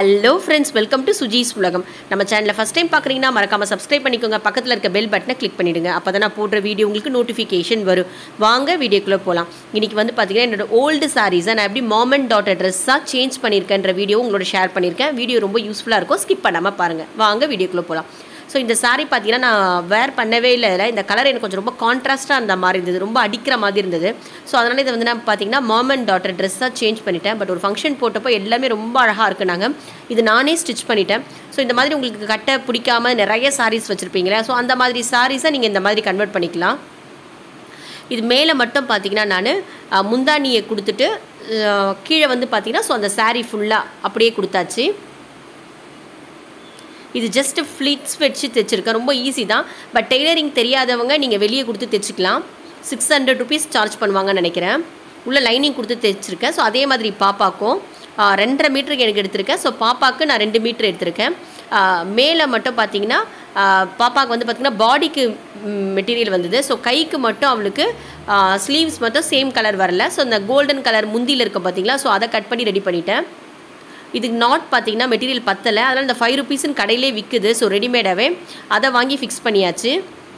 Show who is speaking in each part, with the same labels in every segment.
Speaker 1: Hello friends welcome to Suji's உலகம் நம்ம சேனலை ஃபஸ்ட் டைம் பார்க்குறீங்கன்னா மறக்காமல் சப்ஸ்கிரைப் பண்ணிக்கோங்க பக்கத்தில் இருக்க பெல் பட்டனை கிளிக் பண்ணிவிடுங்க அப்போ தான் நான் போடுற வீடியோ உங்களுக்கு நோட்டிஃபிகேஷன் வரும் வாங்க வீடியோக்குள்ளே போகலாம் இன்றைக்கி வந்து பார்த்தீங்கன்னா என்னோட ஓல்டு சாரீஸை நான் எப்படி மாமன் டாட்டர் ட்ரெஸ்ஸாக சேஞ்ச் பண்ணியிருக்கேன்ற வீடியோ உங்களோட ஷேர் பண்ணியிருக்கேன் வீடியோ ரொம்ப யூஸ்ஃபுல்லாக இருக்கும் ஸ்கிப் பண்ணாமல் பாருங்கள் வாங்க வீடியோக்குள்ளே போகலாம் ஸோ இந்த saree பார்த்தீங்கன்னா நான் வேர் பண்ணவே இல்லை இதில். இந்த கலர் எனக்கு கொஞ்சம் ரொம்ப கான்ட்ராஸ்ட்டாக இருந்த மாதிரி இருந்தது ரொம்ப அடிக்கிற மாதிரி இருந்தது ஸோ அதனால் இதை வந்து நான் பார்த்தீங்கன்னா மாமன் டாட்டர் ட்ரெஸ்ஸாக சேஞ்ச் பண்ணிட்டேன் பட் ஒரு ஃபங்க்ஷன் போட்டப்போ எல்லாமே ரொம்ப அழகாக இருக்குனாங்க இது நானே ஸ்டிச் பண்ணிட்டேன் ஸோ இந்த மாதிரி உங்களுக்கு கட்ட பிடிக்காம நிறைய sarees வச்சுருப்பீங்களா ஸோ அந்த மாதிரி சாரீஸை நீங்கள் இந்த மாதிரி கன்வெர்ட் பண்ணிக்கலாம் இது மேலே மட்டும் பார்த்தீங்கன்னா நான் முந்தானியை கொடுத்துட்டு அஹ், கீழே வந்து பார்த்தீங்கன்னா ஸோ அந்த saree ஃபுல்லாக அப்படியே கொடுத்தாச்சு இது ஜஸ்ட் ஃப்ளிட்ஸ் வச்சு தைச்சிருக்கேன் ரொம்ப ஈஸி தான் பட் டெய்லரிங் தெரியாதவங்க நீங்கள் வெளியே கொடுத்து தைச்சிக்கலாம் சிக்ஸ் ஹண்ட்ரட் ருபீஸ் சார்ஜ் பண்ணுவாங்கன்னு நினைக்கிறேன் உள்ள லைனிங் கொடுத்து தைச்சிருக்கேன் ஸோ அதே மாதிரி பாப்பாக்கும் ஆ, ரெண்டரை மீட்டருக்கு எனக்கு எடுத்திருக்கேன் ஸோ பாப்பாவுக்கு நான் ரெண்டு மீட்டர் எடுத்திருக்கேன் ஆ, மேலே மட்டும் பார்த்தீங்கன்னா ஆ, பாப்பாவுக்கு வந்து பார்த்திங்கன்னா பாடிக்கு மெட்டீரியல் வந்தது ஸோ கைக்கு மட்டும் அவளுக்கு ஸ்லீவ்ஸ் மட்டும் சேம் கலர் வரல ஸோ இந்த கோல்டன் கலர் முந்தியில் இருக்க பார்த்தீங்களா ஸோ அதை கட் பண்ணி ரெடி பண்ணிட்டேன் இதுக்கு நாட் பார்த்தீங்கன்னா மெட்டீரியல் பத்தலை அதனால் இந்த ஃபைவ் ருபீஸ்னு கடையிலே விற்குது ஸோ ரெடிமேடாகவே அதை வாங்கி ஃபிக்ஸ் பண்ணியாச்சு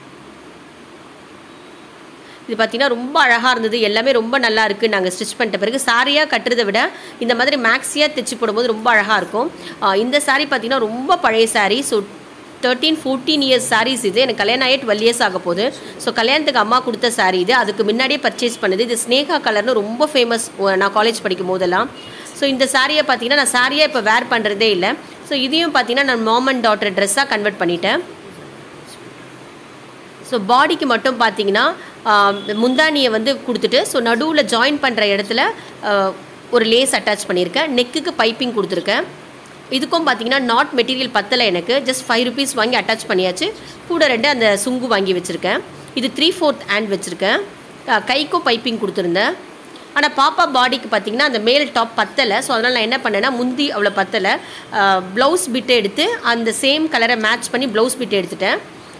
Speaker 1: இது பார்த்தீங்கன்னா ரொம்ப அழகாக இருந்தது எல்லாமே ரொம்ப நல்லா இருக்குது நாங்கள் ஸ்டிச் பண்ணிட்ட பிறகு சாரியாக கட்டுறதை விட இந்த மாதிரி மேக்ஸியாக தைச்சு போடும்போது ரொம்ப அழகாக இருக்கும் ஆஹ் இந்த saree பார்த்தீங்கன்னா ரொம்ப பழைய saree so thirteen fourteen years saris இது எனக்கு கல்யாணம் ஆகிட்டு டுவெல் இயர்ஸ் ஆக போகுது ஸோ கல்யாணத்துக்கு அம்மா கொடுத்த saree இது அதுக்கு முன்னாடியே பர்ச்சேஸ் பண்ணுது இது ஸ்னேகா கலர்னு ரொம்ப ஃபேமஸ் நான் காலேஜ் படிக்கும் போதெல்லாம் ஸோ இந்த சாரியை பார்த்தீங்கன்னா நான் சாரியாக இப்போ வேர் பண்ணுறதே இல்லை ஸோ இதையும் பார்த்தீங்கன்னா நான் மாமன் டாட்டர் ட்ரெஸ்ஸாக கன்வெர்ட் பண்ணிட்டேன் ஸோ பாடிக்கு மட்டும் பார்த்தீங்கன்னா ஆஹ், முந்தானியை வந்து கொடுத்துட்டு ஸோ நடுவில் ஜாயின் பண்ணுற இடத்துல ஆஹ், ஒரு லேஸ் அட்டாச் பண்ணியிருக்கேன் நெக்குக்கு பைப்பிங் கொடுத்துருக்கேன் இதுக்கும் பார்த்தீங்கன்னா நாட் மெட்டீரியல் பத்தலை எனக்கு ஜஸ்ட் ஃபைவ் ருபீஸ் வாங்கி அட்டாச் பண்ணியாச்சு கூட ரெண்டு அந்த சுங்கு வாங்கி வச்சுருக்கேன் இது த்ரீ ஃபோர்த் ஹேண்ட் வச்சுருக்கேன் ஆஹ், கைக்கும் பைப்பிங் கொடுத்துருந்தேன் ஆனால் பாப்பா பாடிக்கு பார்த்தீங்கன்னா அந்த மேல் டாப் பத்தலை ஸோ அதனால் நான் என்ன பண்ணேன்னா முந்தி அவ்வளோ பத்தலை ப்ளவுஸ் பிட்டை எடுத்து அந்த சேம் கலரை மேட்ச் பண்ணி ப்ளவுஸ் பிட்டை எடுத்துட்டேன்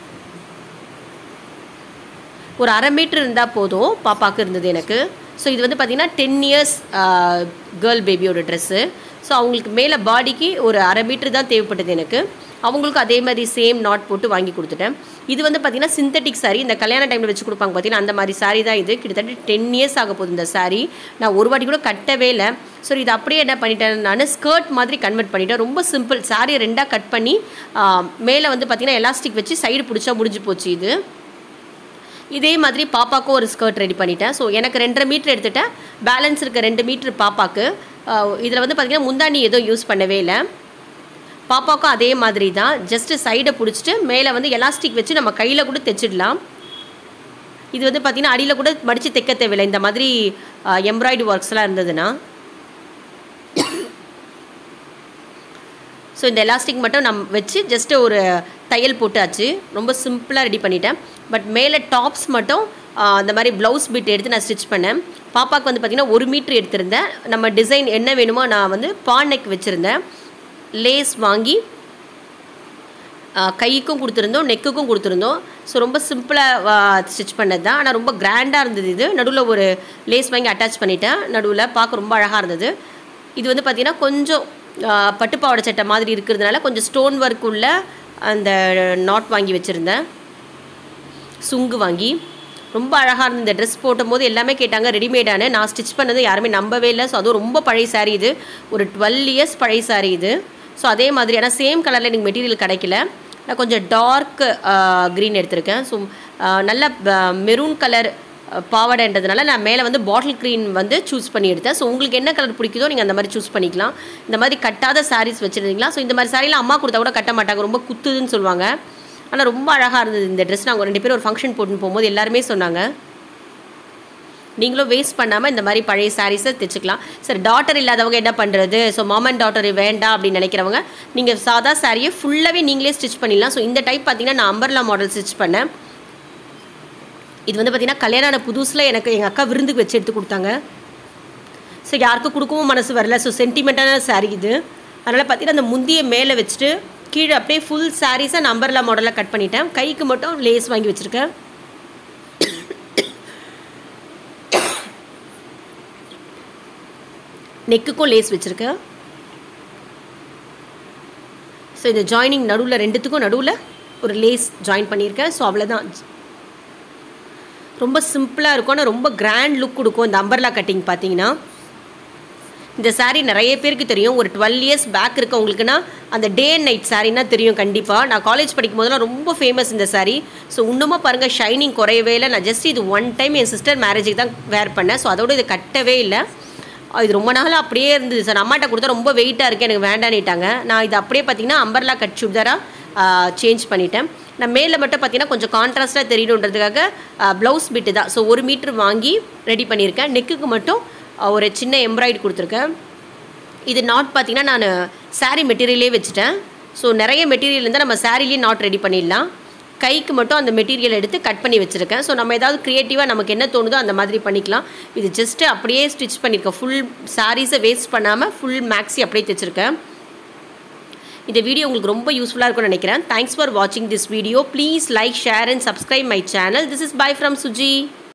Speaker 1: ஒரு அரை மீட்டர் இருந்தால் போதும் பாப்பாவுக்கு இருந்தது எனக்கு ஸோ இது வந்து பார்த்திங்கன்னா டென் இயர்ஸ் கேர்ள் பேபியோட ட்ரெஸ்ஸு ஸோ அவங்களுக்கு மேலே பாடிக்கு ஒரு அரை மீட்டர் தான் தேவைப்பட்டது எனக்கு அவங்களுக்கும் அதே மாதிரி சேம் நாட் போட்டு வாங்கி கொடுத்துட்டேன் இது வந்து பார்த்திங்கன்னா சிந்தட்டிக் saree இந்த கல்யாண டைமில் வச்சு கொடுப்பாங்க பார்த்தீங்கன்னா அந்த மாதிரி saree தான் இது கிட்டத்தட்ட டென் இயர்ஸ் ஆக போகுது இந்த saree நான் ஒரு வாட்டி கூட கட்டவே இல்லை ஸோ இது அப்படியே என்ன பண்ணிட்டேன் நான் ஸ்கர்ட் மாதிரி கன்வெர்ட் பண்ணிட்டேன் ரொம்ப சிம்பிள் சாரியை ரெண்டாக கட் பண்ணி மேலே வந்து பார்த்திங்கன்னா எலாஸ்டிக் வச்சு சைடு பிடிச்சா முடிஞ்சு போச்சு இது இதே மாதிரி பாப்பாக்கும் ஒரு ஸ்கர்ட் ரெடி பண்ணிட்டேன் ஸோ எனக்கு ரெண்டரை மீட்டர் எடுத்துட்டேன் பேலன்ஸ் இருக்க ரெண்டு மீட்டர் பாப்பாக்கு இதில் வந்து பார்த்திங்கன்னா முந்தானி எதுவும் யூஸ் பண்ணவே இல்லை பாப்பாவுக்கும் அதே மாதிரி தான் ஜஸ்ட்டு சைடை பிடிச்சிட்டு மேலே வந்து எலாஸ்டிக் வச்சு நம்ம கையில் கூட தைச்சிடலாம் இது வந்து பார்த்திங்கன்னா அடியில் கூட மடித்து தைக்க தேவையில்லை இந்த மாதிரி எம்ப்ராய்டு ஒர்க்ஸ்லாம் இருந்ததுன்னா ஸோ இந்த எலாஸ்டிக் மட்டும் நம்ம வச்சு ஜஸ்ட்டு ஒரு தையல் போட்டாச்சு ரொம்ப சிம்பிளாக ரெடி பண்ணிட்டேன் பட் மேலே டாப்ஸ் மட்டும் ஆ, அந்த மாதிரி ப்ளவுஸ் பிட் எடுத்து நான் ஸ்டிச் பண்ணேன் பாப்பாவுக்கு வந்து பார்த்திங்கன்னா ஒரு மீட்ரு எடுத்திருந்தேன் நம்ம டிசைன் என்ன வேணுமோ நான் வந்து பான் நெக் வச்சுருந்தேன் லேஸ் வாங்கி ஆ, கைக்கும் கொடுத்துருந்தோம் நெக்குக்கும் கொடுத்துருந்தோம் ஸோ ரொம்ப சிம்பிளாக ஸ்டிச் பண்ணது தான் ஆனால் ரொம்ப கிராண்டாக இருந்தது இது நடுவில் ஒரு லேஸ் வாங்கி அட்டாச் பண்ணிட்டேன் நடுவில் பார்க்க ரொம்ப அழகாக இருந்தது இது வந்து பார்த்திங்கன்னா கொஞ்சம் ஆ, பட்டுப்பாவாடை சட்டை மாதிரி இருக்கிறதுனால கொஞ்சம் ஸ்டோன் ஒர்க் உள்ள அந்த நாட் வாங்கி வச்சுருந்தேன் சுங்கு வாங்கி ரொம்ப அழகாக இருந்தது இந்த ட்ரெஸ் போடும்போது எல்லாமே கேட்டாங்க ரெடிமேடானு நான் ஸ்டிச் பண்ணது யாருமே நம்பவே இல்லை ஸோ அதுவும் ரொம்ப பழைய saree இது ஒரு டுவெல் இயர்ஸ் பழைய saree இது ஸோ அதே மாதிரி ஆனால் சேம் கலரில் எனக்கு மெட்டீரியல் கிடைக்கல நான் கொஞ்சம் டார்க் க்ரீன் எடுத்திருக்கேன் ஸோ நல்ல மெரூன் கலர் பாவாடைன்றதுனால நான் மேலே வந்து பாட்டில் க்ரீன் வந்து சூஸ் பண்ணி எடுத்தேன் ஸோ உங்களுக்கு என்ன கலர் பிடிக்குதோ நீங்கள் அந்த மாதிரி சூஸ் பண்ணிக்கலாம் இந்த மாதிரி கட்டாத sarees வச்சுருந்தீங்களா ஸோ இந்த மாதிரி சாரீலாம் அம்மா கொடுத்தா கூட கட்ட மாட்டாங்க ரொம்ப குத்துதுன்னு சொல்லுவாங்க ஆனால் ரொம்ப அழகாக இருந்தது இந்த ட்ரெஸ் நாங்கள் ரெண்டு பேரும் ஒரு ஃபங்க்ஷன் போட்டுன்னு போகும்போது எல்லாருமே சொன்னாங்க நீங்களும் வேஸ்ட் பண்ணாமல் இந்த மாதிரி பழைய சாரீஸை தைச்சிக்கலாம் சரி டாட்டர் இல்லாதவங்க என்ன பண்ணுறது ஸோ மாமன் டாட்டர் வேண்டாம் அப்படின்னு நினைக்கிறவங்க நீங்கள் சாதா சாரியை ஃபுல்லாகவே நீங்களே ஸ்டிச் பண்ணிடலாம் ஸோ இந்த டைப் பார்த்தீங்கன்னா நான் அம்பர்லா மாடல் ஸ்டிச் பண்ணேன் இது வந்து பார்த்தீங்கன்னா கல்யாணம் ஆன புதுசில் எனக்கு எங்கள் அக்கா விருந்துக்கு வச்சு எடுத்து கொடுத்தாங்க ஸோ யாருக்கும் கொடுக்கவும் மனசு வரல ஸோ சென்டிமெண்ட்டான saree இது அதனால் பார்த்தீங்கன்னா அந்த முந்தியை மேலே வச்சுட்டு கீழே அப்படியே ஃபுல் சாரீஸை நான் அம்பர்லா மாடலில் கட் பண்ணிட்டேன் கைக்கு மட்டும் லேஸ் வாங்கி வச்சுருக்கேன் நெக்குக்கும் லேஸ் வச்சுருக்கேன் ஸோ இந்த ஜாயினிங் நடுவில் ரெண்டுத்துக்கும் நடுவில் ஒரு லேஸ் ஜாயின் பண்ணியிருக்கேன் ஸோ அவ்வளோதான் ரொம்ப சிம்பிளாக இருக்கும் ஆனால் ரொம்ப கிராண்ட் லுக் கொடுக்கும் இந்த அம்பர்லா கட்டிங் பார்த்தீங்கன்னா இந்த saree நிறைய பேருக்கு தெரியும் ஒரு டுவெல் இயர்ஸ் பேக் இருக்கவங்களுக்குன்னா அந்த டே அண்ட் நைட் சாரீனா தெரியும் கண்டிப்பாக நான் காலேஜ் படிக்கும் போதெல்லாம் ரொம்ப ஃபேமஸ் இந்த saree ஸோ இன்னுமா பாருங்கள் ஷைனிங் குறையவே இல்லை நான் ஜஸ்ட் இது ஒன் டைம் என் சிஸ்டர் மேரேஜுக்கு தான் வேர் பண்ணேன் ஸோ அதோட இது கட்டவே இல்லை இது ரொம்ப நாள் அப்படியே இருந்தது சார் அம்மாட்ட கொடுத்தா ரொம்ப வெயிட்டாக இருக்குது எனக்கு வேண்டான்னுட்டாங்க நான் இது அப்படியே பார்த்தீங்கன்னா அம்பர்லா கட் சுடிதாராக சேஞ்ச் பண்ணிட்டேன் நான் மேலே மட்டும் பார்த்தீங்கன்னா கொஞ்சம் கான்ட்ராஸ்ட்டாக தெரியணுன்றதுக்காக ப்ளவுஸ் பிட்டு தான் ஸோ ஒரு மீட்ரு வாங்கி ரெடி பண்ணியிருக்கேன் நெக்குக்கு மட்டும் அஹ், ஒரு சின்ன எம்ப்ராய்டு கொடுத்துருக்கேன் இது நாட் பார்த்தீங்கன்னா நான் saree மெட்டீரியலே வச்சுட்டேன் ஸோ நிறைய மெட்டீரியல் இருந்தால் நம்ம சாரிலேயே நாட் ரெடி பண்ணிடலாம் கைக்கு மட்டும் அந்த மெட்டீரியல் எடுத்து கட் பண்ணி வச்சுருக்கேன் ஸோ நம்ம ஏதாவது க்ரியேட்டிவாக நமக்கு என்ன தோணுதோ அந்த மாதிரி பண்ணிக்கலாம் இது ஜஸ்ட்டு அப்படியே ஸ்டிச் பண்ணியிருக்கேன் ஃபுல் சாரீஸை வேஸ்ட் பண்ணாமல் ஃபுல் மேக்ஸி அப்படியே தைச்சிருக்கேன் இந்த வீடியோ உங்களுக்கு ரொம்ப யூஸ்ஃபுல்லாக இருக்கும்னு நினைக்கிறேன் தேங்க்ஸ் ஃபார் வாட்சிங் this video please like share and subscribe my channel this is bye from Suji